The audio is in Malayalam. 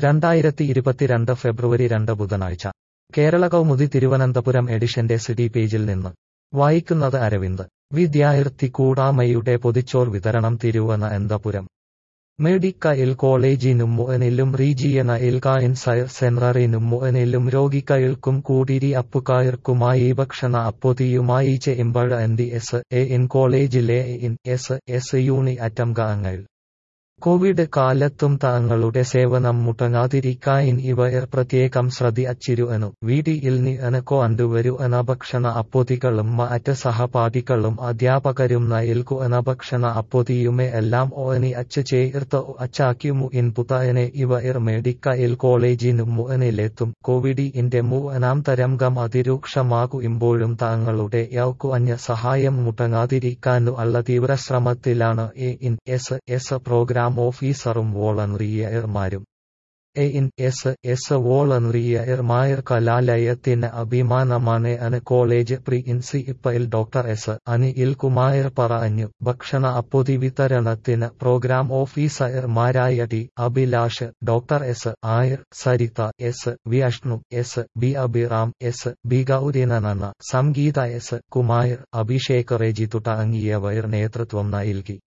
രണ്ടായിരത്തി ഇരുപത്തിരണ്ട് ഫെബ്രുവരി രണ്ട് ബുധനാഴ്ച കേരള കൗമുദി തിരുവനന്തപുരം എഡിഷന്റെ സിറ്റി പേജിൽ നിന്ന് വായിക്കുന്നത് അരവിന്ദ് വിദ്യാർത്ഥി കൂടാമയുടെ പൊതിച്ചോർ വിതരണം തിരുവനന്തപുരം മെഡിക്കൽ കോളേജിനും മുഅനിലും റീജിയണൽ സയർ സെൻററിനും മുഅനിലും രോഗികൾക്കും കൂടിരി അപ്പുകാർക്കുമായി ഭക്ഷണ അപ്പൊതിയുമായി ചെയ്യുമ്പോൾ എൻഡി എസ് എ ഇൻ കോളേജിലെ ഇൻ എസ് എസ് യൂണി അറ്റംഗങ്ങൾ കോവിഡ് കാലത്തും തങ്ങളുടെ സേവനം മുടങ്ങാതിരിക്കാൻ ഇവർ പ്രത്യേകം ശ്രദ്ധിച്ചിരുന്നു വീട്ടിൽ നിനക്കോ അണ്ടുവരുന്ന ഭക്ഷണ അപ്പൊതികളും മറ്റ് സഹപാഠികളും അധ്യാപകരും നൽകുന്ന ഭക്ഷണ അപ്പൊതിയുമേ എല്ലാം ഓനി അച്ച് ചേർത്ത് അച്ചാക്കിമു ഇൻപുതനെ ഇവർ മെഡിക്കൽ കോളേജിനും മുഅനിലെത്തും കോവിഡിന്റെ മൂന്നാം തരംഗം അതിരൂക്ഷമാകുമ്പോഴും തങ്ങളുടെ യൗക്കുഅഞ്ഞ സഹായം മുടങ്ങാതിരിക്കാനു ഉള്ള തീവ്രശ്രമത്തിലാണ് N S S program ഓഫീസറും വോളണ്ടറിയർമാരും എ ഇൻ എസ് എസ് വോളണ്ടറിയർമാർ കലാലയത്തിന് അഭിമാനമാണ് അന് college principal doctor S Anil Kumar പറഞ്ഞു ഭക്ഷണ അപ്പൊതി വിതരണത്തിന് പ്രോഗ്രാം ഓഫീസർമാരായ T Abhilash doctor S Iyer Saritha S Vishnu S B Abhiram S B ഗൗരിനന സംഗീത എസ് കുമാർ അഭിഷേക് റെജി തുടങ്ങിയവർ നേതൃത്വം നൽകി